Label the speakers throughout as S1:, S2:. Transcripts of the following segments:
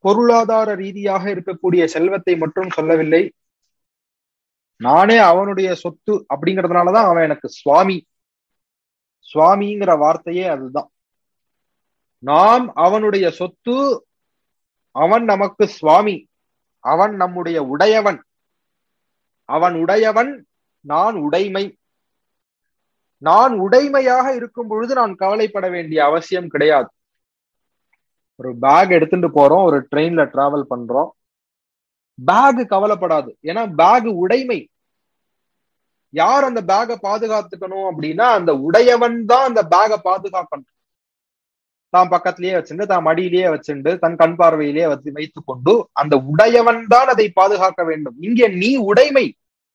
S1: பொருளாதார ரீதியாக இருக்கக்கூடிய செல்வத்தை மட்டும் சொல்லவில்லை நானே அவனுடைய சொத்து அப்படிங்கறதுனாலதான் அவன் எனக்கு சுவாமி சுவாமிங்கிற வார்த்தையே அதுதான் நாம் அவனுடைய சொத்து அவன் நமக்கு சுவாமி அவன் நம்முடைய உடையவன் அவன் உடையவன் நான் உடைமை நான் உடைமையாக இருக்கும் பொழுது நான் கவலைப்பட வேண்டிய அவசியம் கிடையாது ஒரு பேக் எடுத்துட்டு போறோம் ஒரு ட்ரெயின்ல டிராவல் பண்றோம் பேக் கவலைப்படாது ஏன்னா பேக் உடைமை யார் அந்த பேகை பாதுகாத்துக்கணும் அப்படின்னா அந்த உடையவன் தான் அந்த பேகை பாதுகாக்கணும் தான் பக்கத்திலேயே வச்சுண்டு தான் மடியிலேயே வச்சுண்டு தன் கண் பார்வையிலேயே வச்சு வைத்துக் கொண்டு அந்த உடையவன் தான் அதை பாதுகாக்க வேண்டும் இங்கே நீ உடைமை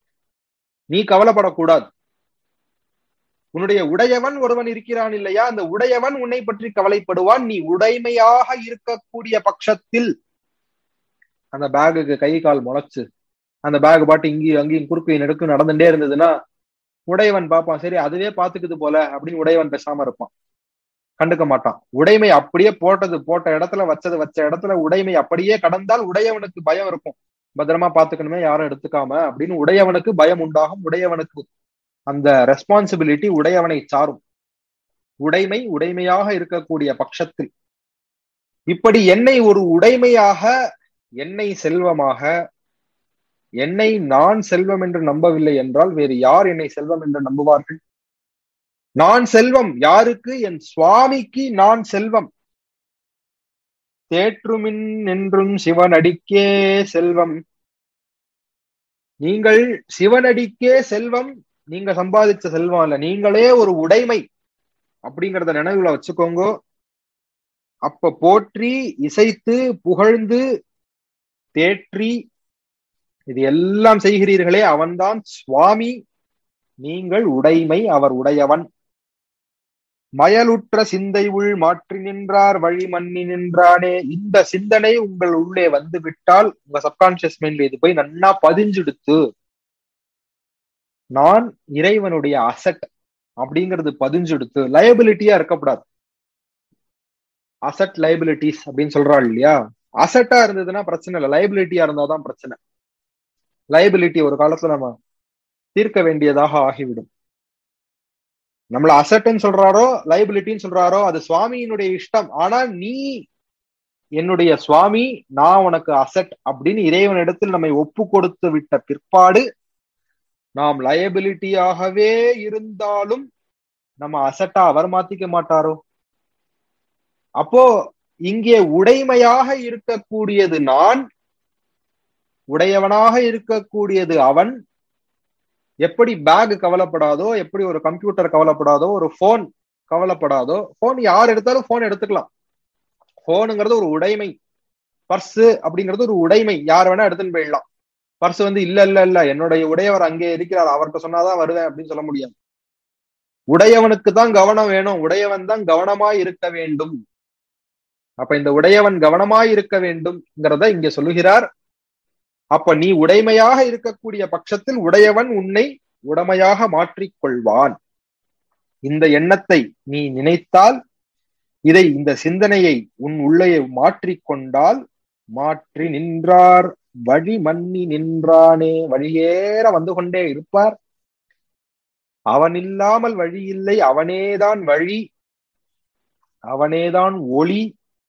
S1: நீ கவலைப்படக்கூடாது உன்னுடைய உடையவன் ஒருவன் இருக்கிறான் இல்லையா அந்த உடையவன் உன்னை பற்றி கவலைப்படுவான் நீ உடைமையாக இருக்கக்கூடிய பட்சத்தில் அந்த பேகுக்கு கை கால் முளைச்சு அந்த பேக் பாட்டு இங்கேயும் அங்கேயும் குறுக்கு நெடுக்கு நடந்துட்டே இருந்ததுன்னா உடையவன் பார்ப்பான் சரி அதுவே பாத்துக்குது போல அப்படின்னு உடையவன் பேசாம இருப்பான் கண்டுக்க மாட்டான் உடைமை அப்படியே போட்டது போட்ட இடத்துல வச்சது வச்ச இடத்துல உடைமை அப்படியே கடந்தால் உடையவனுக்கு பயம் இருக்கும் பத்திரமா பாத்துக்கணுமே யாரும் எடுத்துக்காம அப்படின்னு உடையவனுக்கு பயம் உண்டாகும் உடையவனுக்கு அந்த ரெஸ்பான்சிபிலிட்டி உடையவனை சாரும் உடைமை உடைமையாக இருக்கக்கூடிய பட்சத்தில் இப்படி என்னை ஒரு உடைமையாக என்னை செல்வமாக என்னை நான் செல்வம் என்று நம்பவில்லை என்றால் வேறு யார் என்னை செல்வம் என்று நம்புவார்கள் நான் செல்வம் யாருக்கு என் சுவாமிக்கு நான் செல்வம் தேற்றுமின் என்றும் சிவனடிக்கே செல்வம் நீங்கள் சிவனடிக்கே செல்வம் நீங்க சம்பாதிச்ச செல்வம் இல்ல நீங்களே ஒரு உடைமை அப்படிங்கறத நினைவுல வச்சுக்கோங்க அப்ப போற்றி இசைத்து புகழ்ந்து தேற்றி இது எல்லாம் செய்கிறீர்களே அவன்தான் சுவாமி நீங்கள் உடைமை அவர் உடையவன் மயலுற்ற சிந்தை உள் மாற்றி நின்றார் வழி மன்னி நின்றானே இந்த சிந்தனை உங்கள் உள்ளே வந்து விட்டால் உங்க சப்கான்சியஸ் மைண்ட்ல இது போய் நன்னா பதிஞ்சுடுத்து நான் இறைவனுடைய அசட் அப்படிங்கிறது பதிஞ்சுடுத்து லயபிலிட்டியா இருக்கக்கூடாது அசட் லைபிலிட்டிஸ் அப்படின்னு சொல்றாள் இல்லையா அசட்டா இருந்ததுன்னா பிரச்சனை இல்லை லைபிலிட்டியா இருந்தாதான் பிரச்சனை லைபிலிட்டி ஒரு காலத்துல நம்ம தீர்க்க வேண்டியதாக ஆகிவிடும் நம்மள அசட்னு சொல்றாரோ லைபிலிட்டின்னு சொல்றாரோ அது சுவாமியினுடைய இஷ்டம் ஆனா நீ என்னுடைய சுவாமி நான் உனக்கு அசட் அப்படின்னு இறைவனிடத்தில் நம்மை ஒப்பு கொடுத்து விட்ட பிற்பாடு நாம் லயபிலிட்டியாகவே இருந்தாலும் நம்ம அசட்டா அவர் மாத்திக்க மாட்டாரோ அப்போ இங்கே உடைமையாக இருக்கக்கூடியது நான் உடையவனாக இருக்கக்கூடியது அவன் எப்படி பேக் கவலைப்படாதோ எப்படி ஒரு கம்ப்யூட்டர் கவலைப்படாதோ ஒரு போன் கவலைப்படாதோ போன் யார் எடுத்தாலும் போன் எடுத்துக்கலாம் போனுங்கிறது ஒரு உடைமை பர்ஸ் அப்படிங்கிறது ஒரு உடைமை யார் வேணா எடுத்துன்னு போயிடலாம் பர்ஸ் வந்து இல்ல இல்ல இல்ல என்னுடைய உடையவர் அங்கே இருக்கிறார் அவர்கிட்ட சொன்னாதான் வருவேன் அப்படின்னு சொல்ல முடியாது உடையவனுக்கு தான் கவனம் வேணும் உடையவன் தான் கவனமாய் இருக்க வேண்டும் அப்ப இந்த உடையவன் கவனமாய் இருக்க வேண்டும்ங்கிறத இங்க சொல்லுகிறார் அப்ப நீ உடைமையாக இருக்கக்கூடிய பட்சத்தில் உடையவன் உன்னை உடமையாக மாற்றிக்கொள்வான் இந்த எண்ணத்தை நீ நினைத்தால் இதை இந்த சிந்தனையை உன் உள்ளே மாற்றிக்கொண்டால் மாற்றி நின்றார் வழி மன்னி நின்றானே வழியேற வந்து கொண்டே இருப்பார் அவன் இல்லாமல் வழி இல்லை அவனேதான் வழி அவனேதான் ஒளி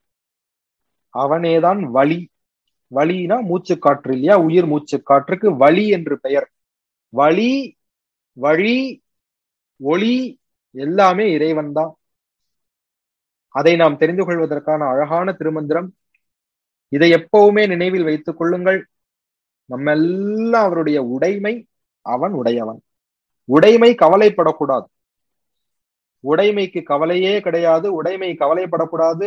S1: அவனேதான் வழி வலினா மூச்சு காற்று இல்லையா உயிர் மூச்சு காற்றுக்கு வலி என்று பெயர் வலி வழி ஒளி எல்லாமே இறைவன் தான் அதை நாம் தெரிந்து கொள்வதற்கான அழகான திருமந்திரம் இதை எப்பவுமே நினைவில் வைத்துக் கொள்ளுங்கள் நம்ம எல்லாம் அவருடைய உடைமை அவன் உடையவன் உடைமை கவலைப்படக்கூடாது உடைமைக்கு கவலையே கிடையாது உடைமை கவலைப்படக்கூடாது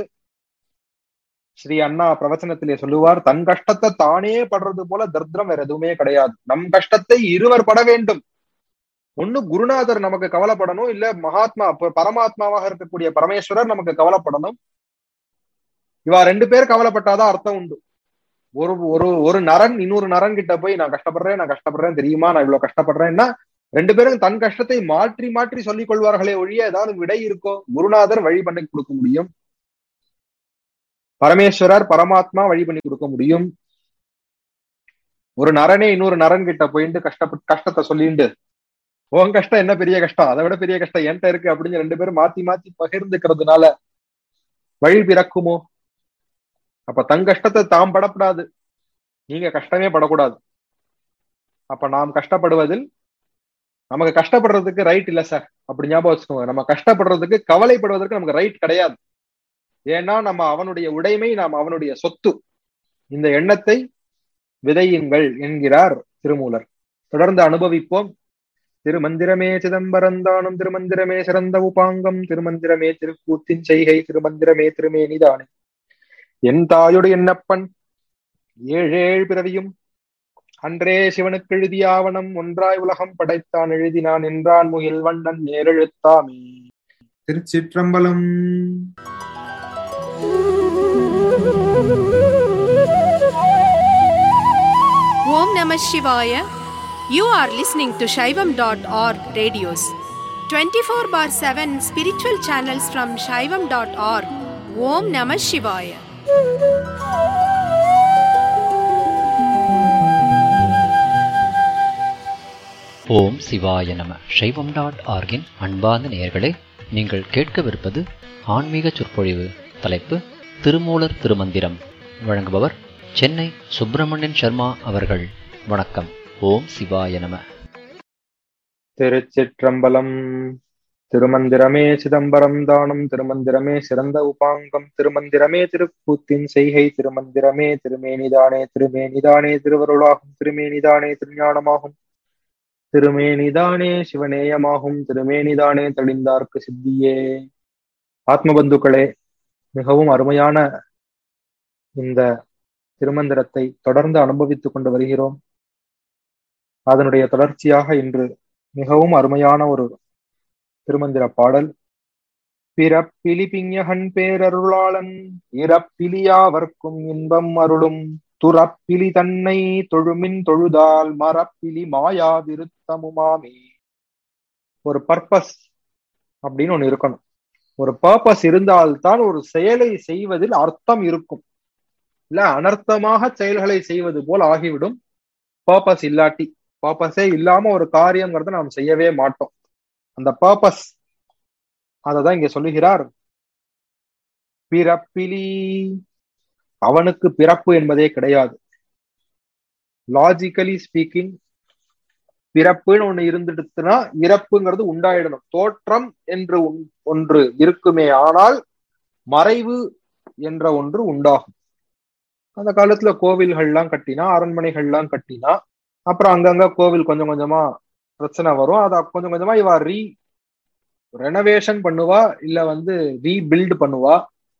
S1: ஸ்ரீ அண்ணா பிரவச்சனத்திலே சொல்லுவார் தன் கஷ்டத்தை தானே படுறது போல தர்திரம் வேற எதுவுமே கிடையாது நம் கஷ்டத்தை இருவர் பட வேண்டும் ஒண்ணு குருநாதர் நமக்கு கவலைப்படணும் இல்ல மகாத்மா பரமாத்மாவாக இருக்கக்கூடிய பரமேஸ்வரர் நமக்கு கவலைப்படணும் இவா ரெண்டு பேர் கவலைப்பட்டாதான் அர்த்தம் உண்டு ஒரு ஒரு ஒரு நரன் இன்னொரு நரன் கிட்ட போய் நான் கஷ்டப்படுறேன் நான் கஷ்டப்படுறேன் தெரியுமா நான் இவ்வளவு கஷ்டப்படுறேன்னா ரெண்டு பேரும் தன் கஷ்டத்தை மாற்றி மாற்றி சொல்லிக் கொள்வார்களே ஒழிய ஏதாவது விடை இருக்கோ குருநாதர் வழி பண்ணி கொடுக்க முடியும் பரமேஸ்வரர் பரமாத்மா வழி பண்ணி கொடுக்க முடியும் ஒரு நரனே இன்னொரு நரன் கிட்ட போயிட்டு கஷ்டப்பட்டு கஷ்டத்தை சொல்லிட்டு உன் கஷ்டம் என்ன பெரிய கஷ்டம் அதை விட பெரிய கஷ்டம் என்கிட்ட இருக்கு அப்படின்னு ரெண்டு பேரும் மாத்தி மாத்தி பகிர்ந்துக்கிறதுனால வழி பிறக்குமோ அப்ப தன் கஷ்டத்தை தாம் படப்படாது நீங்க கஷ்டமே படக்கூடாது அப்ப நாம் கஷ்டப்படுவதில் நமக்கு கஷ்டப்படுறதுக்கு ரைட் இல்ல சார் அப்படி ஞாபகம் வச்சுக்கோங்க நம்ம கஷ்டப்படுறதுக்கு கவலைப்படுவதற்கு நமக்கு ரைட் கிடையாது ஏன்னா நம்ம அவனுடைய உடைமை நாம் அவனுடைய சொத்து இந்த எண்ணத்தை விதையுங்கள் என்கிறார் திருமூலர் தொடர்ந்து அனுபவிப்போம் திருமந்திரமே சிதம்பரந்தானும் திருமந்திரமே சிறந்த உபாங்கம் திருமந்திரமே திருக்கூத்தின் செய்கை திருமந்திரமே திருமேனிதானே என் தாயுடைய என்னப்பன் ஏழேழ் பிறவியும் அன்றே சிவனுக்கு எழுதிய ஆவணம் ஒன்றாய் உலகம் படைத்தான் எழுதினான் என்றான் முகில் வண்ணன் நேரெழுத்தாமே திருச்சிற்றம்பலம்
S2: Om Namah Shivaya. You are listening to Shaivam.org radios. 24 bar 7 spiritual channels from Shaivam.org. Om Namah Shivaya.
S3: ஓம் சிவாய நம சைவம் டாட் ஆர்கின் அன்பார்ந்த நேயர்களே நீங்கள் கேட்கவிருப்பது ஆன்மீக சொற்பொழிவு தலைப்பு திருமூலர் திருமந்திரம் வழங்குபவர் சென்னை சுப்பிரமணியன் சர்மா அவர்கள் வணக்கம் ஓம் சிவாய நம
S1: திருச்சிற்றம்பலம் திருமந்திரமே சிதம்பரம் தானம் திருமந்திரமே சிறந்த உபாங்கம் திருமந்திரமே திருக்கூத்தின் செய்கை திருமந்திரமே திருமேனிதானே திருமேனிதானே திருவருளாகும் திருமேனிதானே திருஞானமாகும் திருமேனிதானே சிவநேயமாகும் திருமேனிதானே தெளிந்தார்க்கு சித்தியே ஆத்மபந்துக்களே மிகவும் அருமையான இந்த திருமந்திரத்தை தொடர்ந்து அனுபவித்துக் கொண்டு வருகிறோம் அதனுடைய தொடர்ச்சியாக இன்று மிகவும் அருமையான ஒரு திருமந்திர பாடல் பிறப்பிலி பிஞகன் பேரருளாளன் இறப்பிலியாவர்க்கும் இன்பம் அருளும் துறப்பிலி தன்னை தொழுமின் தொழுதால் மரப்பிலி மாயா விருத்தமுமாமே ஒரு பர்பஸ் அப்படின்னு ஒண்ணு இருக்கணும் ஒரு பர்பஸ் இருந்தால்தான் ஒரு செயலை செய்வதில் அர்த்தம் இருக்கும் இல்ல அனர்த்தமாக செயல்களை செய்வது போல் ஆகிவிடும் பர்பஸ் இல்லாட்டி பர்பஸே இல்லாம ஒரு காரியங்கிறத நாம் செய்யவே மாட்டோம் அந்த பர்பஸ் அததான் இங்க சொல்லுகிறார் பிறப்பிலி அவனுக்கு பிறப்பு என்பதே கிடையாது லாஜிக்கலி ஸ்பீக்கிங் பிறப்புன்னு ஒண்ணு இருந்துடுச்சுன்னா இறப்புங்கிறது உண்டாயிடணும் தோற்றம் என்று ஒன்று இருக்குமே ஆனால் மறைவு என்ற ஒன்று உண்டாகும் அந்த காலத்துல கோவில்கள்லாம் கட்டினா அரண்மனைகள்லாம் கட்டினா அப்புறம் அங்கங்க கோவில் கொஞ்சம் கொஞ்சமா பிரச்சனை வரும் அதை கொஞ்சம் கொஞ்சமா இவ ரீ ரெனோவேஷன் பண்ணுவா இல்ல வந்து ரீபில்டு பண்ணுவா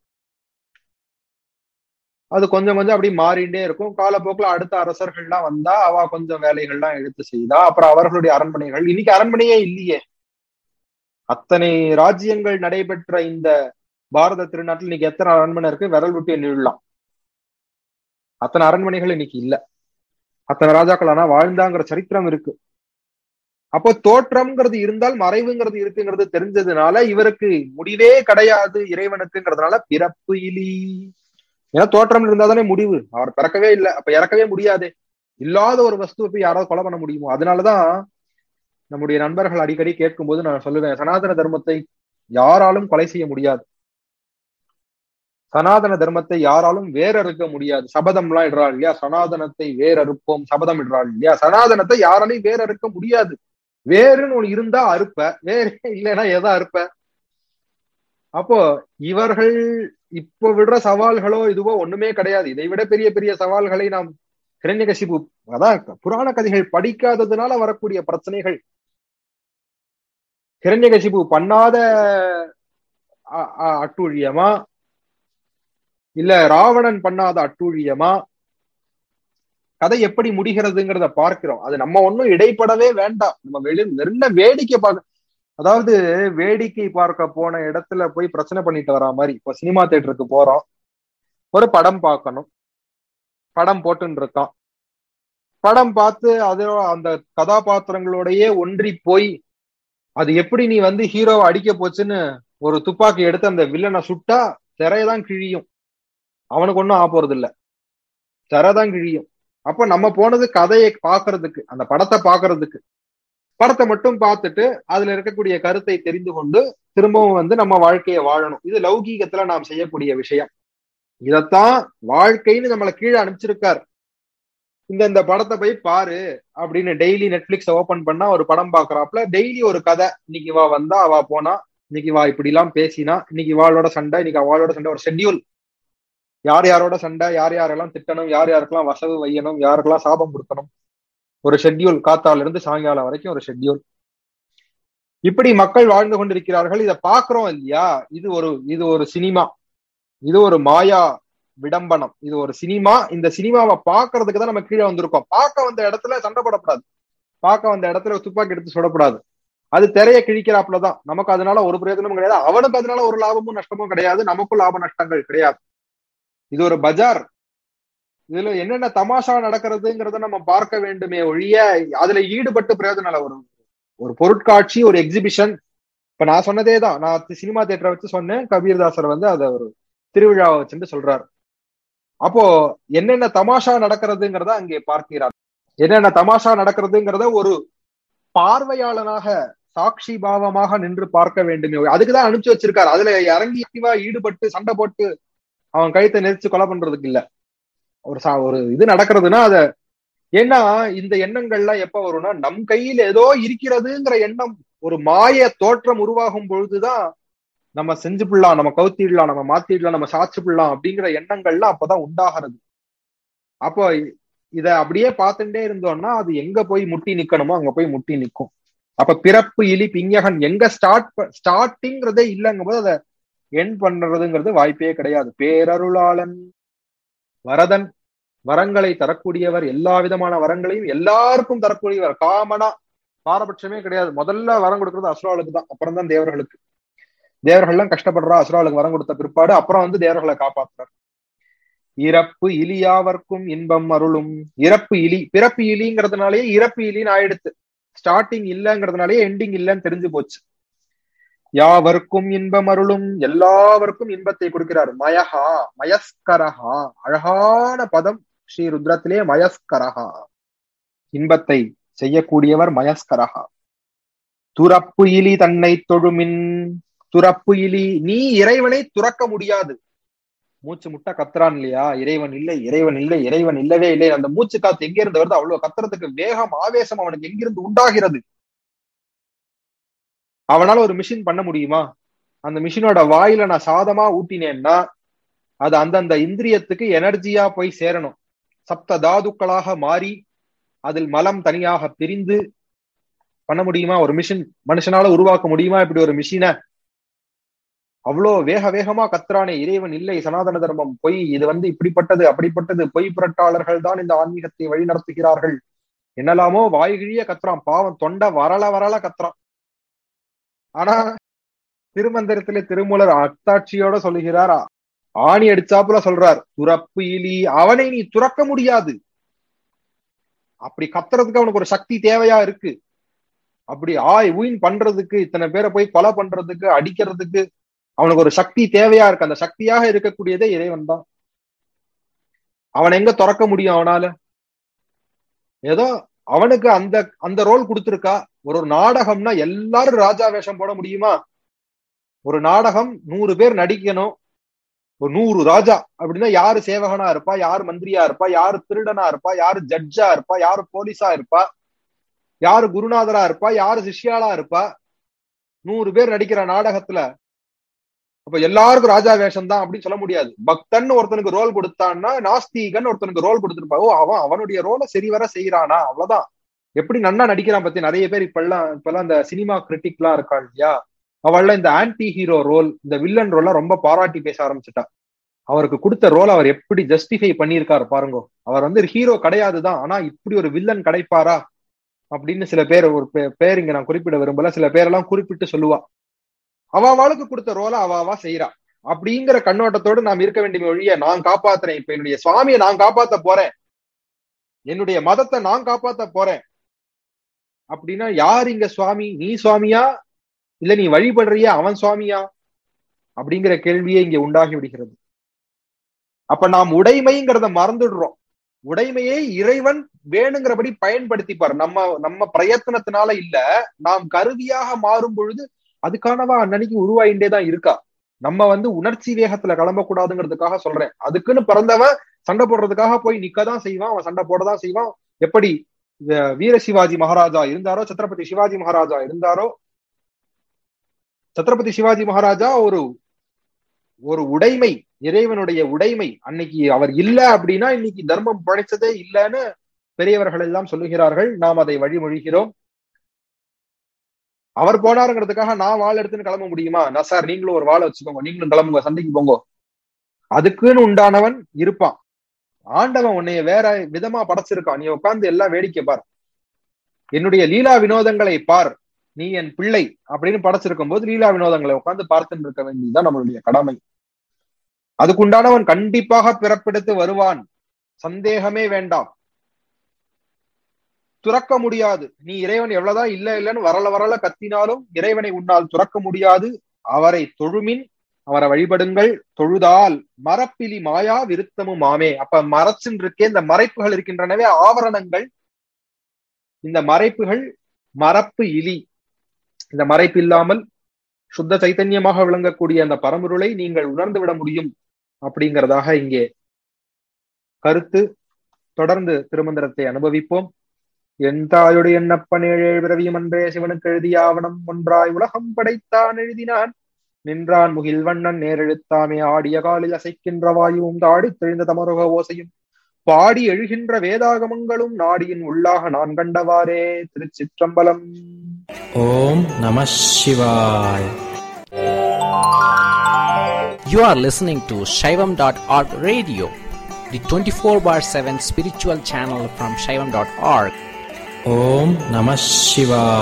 S1: அது கொஞ்சம் கொஞ்சம் அப்படி மாறிண்டே இருக்கும் காலப்போக்கில் அடுத்த அரசர்கள்லாம் வந்தா அவ கொஞ்சம் வேலைகள்லாம் எடுத்து செய்தா அப்புறம் அவர்களுடைய அரண்மனைகள் இன்னைக்கு அரண்மனையே இல்லையே அத்தனை ராஜ்யங்கள் நடைபெற்ற இந்த பாரத திருநாட்டில் இன்னைக்கு எத்தனை அரண்மனை இருக்கு விரல் விட்டு எண்ணிடலாம் அத்தனை அரண்மனைகள் இன்னைக்கு இல்ல அத்தனை ராஜாக்கள் ஆனா வாழ்ந்தாங்கிற சரித்திரம் இருக்கு அப்போ தோற்றம்ங்கிறது இருந்தால் மறைவுங்கிறது இருக்குங்கிறது தெரிஞ்சதுனால இவருக்கு முடிவே கிடையாது இறைவனுக்குங்கிறதுனால பிறப்பு இலி ஏன்னா தோற்றம் இருந்தா தானே முடிவு அவர் பிறக்கவே இல்லை அப்ப இறக்கவே முடியாது இல்லாத ஒரு வஸ்துவை போய் யாராவது கொலை பண்ண முடியுமோ அதனாலதான் நம்முடைய நண்பர்கள் அடிக்கடி கேட்கும் போது நான் சொல்லுவேன் சனாதன தர்மத்தை யாராலும் கொலை செய்ய முடியாது சனாதன தர்மத்தை யாராலும் வேற அறுக்க முடியாது சபதம் எல்லாம் இடுறாள் இல்லையா சனாதனத்தை வேற அறுப்போம் சபதம் இடுறாள் இல்லையா சனாதனத்தை யாராலையும் வேற அறுக்க முடியாது வேறுன்னு ஒண்ணு இருந்தா அறுப்ப வேற இல்லைன்னா எதை அறுப்ப அப்போ இவர்கள் இப்போ விடுற சவால்களோ இதுவோ ஒண்ணுமே கிடையாது இதை விட பெரிய பெரிய சவால்களை நாம் கிரண்யகசிபு அதான் புராண கதைகள் படிக்காததுனால வரக்கூடிய பிரச்சனைகள் கிரண்யகசிபு பண்ணாத அட்டூழியமா இல்ல ராவணன் பண்ணாத அட்டூழியமா கதை எப்படி முடிகிறதுங்கிறத பார்க்கிறோம் அது நம்ம ஒன்னும் இடைப்படவே வேண்டாம் நம்ம வெளி வெறும் வேடிக்கை பார்க்க அதாவது வேடிக்கை பார்க்க போன இடத்துல போய் பிரச்சனை பண்ணிட்டு வரா மாதிரி இப்போ சினிமா தேட்டருக்கு போறோம் ஒரு படம் பார்க்கணும் படம் போட்டுன்னு இருக்கான் படம் பார்த்து அது அந்த கதாபாத்திரங்களோடயே ஒன்றி போய் அது எப்படி நீ வந்து ஹீரோவை அடிக்க போச்சுன்னு ஒரு துப்பாக்கி எடுத்து அந்த வில்லனை சுட்டா திரையதான் கிழியும் அவனுக்கு ஒன்றும் ஆக போறது இல்ல சரதான் கிழியும் அப்ப நம்ம போனது கதையை பாக்குறதுக்கு அந்த படத்தை பாக்குறதுக்கு படத்தை மட்டும் பார்த்துட்டு அதுல இருக்கக்கூடிய கருத்தை தெரிந்து கொண்டு திரும்பவும் வந்து நம்ம வாழ்க்கையை வாழணும் இது லௌகீகத்துல நாம் செய்யக்கூடிய விஷயம் இதத்தான் வாழ்க்கைன்னு நம்மளை கீழே அனுப்பிச்சிருக்கார் இந்த இந்த படத்தை போய் பாரு அப்படின்னு டெய்லி நெட்ஃபிளிக்ஸ் ஓபன் பண்ணா ஒரு படம் பாக்குறாப்புல டெய்லி ஒரு கதை இன்னைக்கு வா வந்தா அவ போனா இன்னைக்கு வா இப்படி எல்லாம் பேசினா இன்னைக்கு வாளோட சண்டை இன்னைக்கு அவளோட சண்டை ஒரு ஷெட்யூல் யார் யாரோட சண்டை யார் யாரெல்லாம் திட்டணும் யார் யாருக்கெல்லாம் வசவு வையணும் யாருக்கெல்லாம் சாபம் கொடுக்கணும் ஒரு ஷெட்யூல் காத்தால இருந்து சாயங்காலம் வரைக்கும் ஒரு ஷெட்யூல் இப்படி மக்கள் வாழ்ந்து கொண்டிருக்கிறார்கள் இதை பாக்குறோம் இல்லையா இது ஒரு இது ஒரு சினிமா இது ஒரு மாயா விடம்பனம் இது ஒரு சினிமா இந்த சினிமாவை பாக்குறதுக்கு தான் நம்ம கீழே வந்திருக்கோம் பார்க்க வந்த இடத்துல சண்டை போடக்கூடாது பார்க்க வந்த இடத்துல துப்பாக்கி எடுத்து சுடக்கூடாது அது திரைய கிழிக்கிறாப்புலதான் நமக்கு அதனால ஒரு பிரயோஜனமும் கிடையாது அவனுக்கு அதனால ஒரு லாபமும் நஷ்டமும் கிடையாது நமக்கும் லாப நஷ்டங்கள் கிடையாது இது ஒரு பஜார் இதுல என்னென்ன தமாஷா நடக்கிறதுங்கிறத நம்ம பார்க்க வேண்டுமே ஒழிய அதுல ஈடுபட்டு பிரயோஜனம் இல்லை ஒரு ஒரு பொருட்காட்சி ஒரு எக்ஸிபிஷன் இப்ப நான் சொன்னதே தான் நான் சினிமா தேட்டரை வச்சு சொன்னேன் கபீர்தாசர் வந்து அதை ஒரு திருவிழாவை வச்சுட்டு சொல்றாரு அப்போ என்னென்ன தமாஷா நடக்கிறதுங்கிறத அங்கே பார்க்கிறார் என்னென்ன தமாஷா நடக்கிறதுங்கிறத ஒரு பார்வையாளனாக சாட்சி பாவமாக நின்று பார்க்க வேண்டுமே அதுக்குதான் அனுப்பிச்சு வச்சிருக்காரு அதுல இறங்கி ஆக்டிவா ஈடுபட்டு சண்டை போட்டு அவன் கழுத்தை நெரிச்சு கொலை பண்றதுக்கு இல்ல ஒரு சா ஒரு இது நடக்கிறதுனா அத ஏன்னா இந்த எண்ணங்கள்லாம் எப்ப வரும்னா நம் கையில் ஏதோ இருக்கிறதுங்கிற எண்ணம் ஒரு மாய தோற்றம் உருவாகும் பொழுதுதான் நம்ம செஞ்சு பிடலாம் நம்ம கவுத்திடலாம் நம்ம மாத்திடலாம் நம்ம சாச்சு பிடலாம் அப்படிங்கிற எண்ணங்கள்லாம் அப்பதான் உண்டாகிறது அப்போ இத அப்படியே பார்த்துட்டே இருந்தோம்னா அது எங்க போய் முட்டி நிக்கணுமோ அங்க போய் முட்டி நிக்கும் அப்ப பிறப்பு இலி பிங்ககன் எங்க ஸ்டார்ட் ஸ்டார்டிங்கிறதே இல்லைங்கும் போது அதை என் பண்றதுங்கிறது வாய்ப்பே கிடையாது பேரருளாளன் வரதன் வரங்களை தரக்கூடியவர் எல்லா விதமான வரங்களையும் எல்லாருக்கும் தரக்கூடியவர் காமனா பாரபட்சமே கிடையாது முதல்ல வரம் கொடுக்கறது அசுராளுக்கு தான் அப்புறம் தான் தேவர்களுக்கு தேவர்கள்லாம் கஷ்டப்படுறா அசுராளுக்கு வரம் கொடுத்த பிற்பாடு அப்புறம் வந்து தேவர்களை காப்பாற்றுறார் இறப்பு இலியாவர்க்கும் இன்பம் அருளும் இறப்பு இலி பிறப்பு இலிங்கிறதுனாலயே இறப்பு இலின்னு ஆயிடுத்து ஸ்டார்டிங் இல்லைங்கிறதுனாலயே எண்டிங் இல்லைன்னு தெரிஞ்சு போச்சு யாவருக்கும் இன்பம் அருளும் எல்லாருக்கும் இன்பத்தை கொடுக்கிறார் மயஹா மயஸ்கரஹா அழகான பதம் ஸ்ரீ ருத்ரத்திலே மயஸ்கரஹா இன்பத்தை செய்யக்கூடியவர் மயஸ்கரஹா துறப்பு இலி தன்னை தொழுமின் துறப்பு இலி நீ இறைவனை துறக்க முடியாது மூச்சு முட்டை கத்துறான் இல்லையா இறைவன் இல்லை இறைவன் இல்லை இறைவன் இல்லவே இல்லை அந்த மூச்சு காத்து எங்க இருந்து வருது அவ்வளவு கத்துறதுக்கு வேகம் ஆவேசம் அவனுக்கு எங்கிருந்து உண்டாகிறது அவனால ஒரு மிஷின் பண்ண முடியுமா அந்த மிஷினோட வாயில நான் சாதமா ஊட்டினேன்னா அது அந்தந்த இந்திரியத்துக்கு எனர்ஜியா போய் சேரணும் சப்த தாதுக்களாக மாறி அதில் மலம் தனியாக பிரிந்து பண்ண முடியுமா ஒரு மிஷின் மனுஷனால உருவாக்க முடியுமா இப்படி ஒரு மிஷினை அவ்வளோ வேக வேகமா கத்துறானே இறைவன் இல்லை சனாதன தர்மம் பொய் இது வந்து இப்படிப்பட்டது அப்படிப்பட்டது பொய் புரட்டாளர்கள் தான் இந்த ஆன்மீகத்தை வழி நடத்துகிறார்கள் என்னெல்லாமோ வாய்கிழிய கத்துறான் பாவம் தொண்டை வரல வரல கத்துறான் ஆனா திருமந்திரத்திலே திருமூலர் அத்தாட்சியோட சொல்லுகிறார் ஆணி அடிச்சாப்புல சொல்றார் துறப்பு இலி அவனை நீ துறக்க முடியாது அப்படி கத்துறதுக்கு அவனுக்கு ஒரு சக்தி தேவையா இருக்கு அப்படி ஆய் ஊயின் பண்றதுக்கு இத்தனை பேரை போய் கொலை பண்றதுக்கு அடிக்கிறதுக்கு அவனுக்கு ஒரு சக்தி தேவையா இருக்கு அந்த சக்தியாக இருக்கக்கூடியதே இறைவன் தான் அவன் எங்க துறக்க முடியும் அவனால ஏதோ அவனுக்கு அந்த அந்த ரோல் கொடுத்துருக்கா ஒரு ஒரு நாடகம்னா எல்லாரும் ராஜா வேஷம் போட முடியுமா ஒரு நாடகம் நூறு பேர் நடிக்கணும் ஒரு நூறு ராஜா அப்படின்னா யாரு சேவகனா இருப்பா யாரு மந்திரியா இருப்பா யாரு திருடனா இருப்பா யாரு ஜட்ஜா இருப்பா யாரு போலீஸா இருப்பா யாரு குருநாதரா இருப்பா யாரு சிஷ்யாலா இருப்பா நூறு பேர் நடிக்கிற நாடகத்துல அப்ப எல்லாருக்கும் ராஜா வேஷம் தான் அப்படின்னு சொல்ல முடியாது பக்தன் ஒருத்தனுக்கு ரோல் கொடுத்தான்னா நாஸ்தீகன் ஒருத்தனுக்கு ரோல் கொடுத்துருப்பா ஓ அவன் அவனுடைய ரோலை சரிவர செய்யறானா அவ்வளவுதான் எப்படி நன்னா நடிக்கிறான் பத்தி நிறைய பேர் இப்பெல்லாம் இப்பெல்லாம் இந்த சினிமா கிரிட்டிக் எல்லாம் இருக்கா இல்லையா அவள்ல இந்த ஆன்டி ஹீரோ ரோல் இந்த வில்லன் ரோல்லாம் ரொம்ப பாராட்டி பேச ஆரம்பிச்சுட்டா அவருக்கு கொடுத்த ரோல் அவர் எப்படி ஜஸ்டிஃபை பண்ணியிருக்காரு பாருங்க அவர் வந்து ஹீரோ கிடையாதுதான் ஆனா இப்படி ஒரு வில்லன் கிடைப்பாரா அப்படின்னு சில பேர் ஒரு பேர் இங்க நான் குறிப்பிட விரும்பல சில பேரெல்லாம் குறிப்பிட்டு சொல்லுவா அவ அவளுக்கு கொடுத்த ரோலை அவ அவா செய்யறா அப்படிங்கிற கண்ணோட்டத்தோடு நாம் இருக்க வேண்டிய ஒழிய நான் காப்பாத்துறேன் இப்ப என்னுடைய சுவாமியை நான் காப்பாத்த போறேன் என்னுடைய மதத்தை நான் காப்பாத்த போறேன் அப்படின்னா யார் இங்க சுவாமி நீ சுவாமியா இல்ல நீ வழிபடுறியா அவன் சுவாமியா அப்படிங்கிற கேள்வியே இங்க உண்டாகி விடுகிறது அப்ப நாம் உடைமைங்கிறத மறந்துடுறோம் உடைமையை இறைவன் வேணுங்கிறபடி பயன்படுத்திப்பார் நம்ம நம்ம பிரயத்தனத்தினால இல்ல நாம் கருவியாக மாறும் பொழுது அதுக்கானவா அன்னன்னைக்கு உருவாயிண்டே தான் இருக்கா நம்ம வந்து உணர்ச்சி வேகத்துல கிளம்பக்கூடாதுங்கிறதுக்காக சொல்றேன் அதுக்குன்னு பிறந்தவன் சண்டை போடுறதுக்காக போய் நிக்கதான் செய்வான் அவன் சண்டை போடதான் செய்வான் எப்படி வீர சிவாஜி மகாராஜா இருந்தாரோ சத்ரபதி சிவாஜி மகாராஜா இருந்தாரோ சத்ரபதி சிவாஜி மகாராஜா ஒரு ஒரு உடைமை இறைவனுடைய உடைமை அன்னைக்கு அவர் இல்ல அப்படின்னா இன்னைக்கு தர்மம் படைச்சதே இல்லைன்னு பெரியவர்கள் எல்லாம் சொல்லுகிறார்கள் நாம் அதை வழிமொழிகிறோம் அவர் போனாருங்கிறதுக்காக நான் வாள் எடுத்துன்னு கிளம்ப முடியுமா நான் சார் நீங்களும் ஒரு வாழை வச்சுக்கோங்க நீங்களும் கிளம்புங்க சண்டைக்கு போங்க அதுக்குன்னு உண்டானவன் இருப்பான் ஆண்டவன் உன்னைய வேற விதமா படைச்சிருக்கான் நீ உட்கார்ந்து எல்லாம் வேடிக்கை பார் என்னுடைய லீலா வினோதங்களை பார் நீ என் பிள்ளை அப்படின்னு படைச்சிருக்கும் போது லீலா வினோதங்களை உட்கார்ந்து பார்த்துட்டு இருக்க வேண்டியதுதான் நம்மளுடைய கடமை அதுக்குண்டானவன் கண்டிப்பாக பிறப்பெடுத்து வருவான் சந்தேகமே வேண்டாம் துறக்க முடியாது நீ இறைவன் எவ்வளவுதான் இல்ல இல்லன்னு வரல வரல கத்தினாலும் இறைவனை உன்னால் துறக்க முடியாது அவரை தொழுமின் அவரை வழிபடுங்கள் தொழுதால் மரப்பிலி மாயா விருத்தமும் மாமே அப்ப மறைச்சுன்னு இருக்கே இந்த மறைப்புகள் இருக்கின்றனவே ஆவரணங்கள் இந்த மறைப்புகள் மரப்பு இலி இந்த மறைப்பு இல்லாமல் சுத்த சைத்தன்யமாக விளங்கக்கூடிய அந்த பரம்பொருளை நீங்கள் உணர்ந்து விட முடியும் அப்படிங்கிறதாக இங்கே கருத்து தொடர்ந்து திருமந்திரத்தை அனுபவிப்போம் என் தாயுடைய எண்ணப்பன் ஏழு பிறவியும் அன்றே சிவனுக்கு எழுதிய ஆவணம் ஒன்றாய் உலகம் படைத்தான் எழுதினான் நின்றான் முகில் வண்ணன் நேரெழுத்தாமே ஆடிய காலில் அசைக்கின்ற வாயுவும் தாடி தெளிந்த தமருக ஓசையும் பாடி எழுகின்ற வேதாகமங்களும் நாடியின் உள்ளாக நான் கண்டவாறே திருச்சிற்றம்பலம்
S4: ஓம் நம சிவாய் You are listening to Shaivam.org radio, the 24 bar 7 spiritual channel from Shaivam.org. Om Namah Shivaya.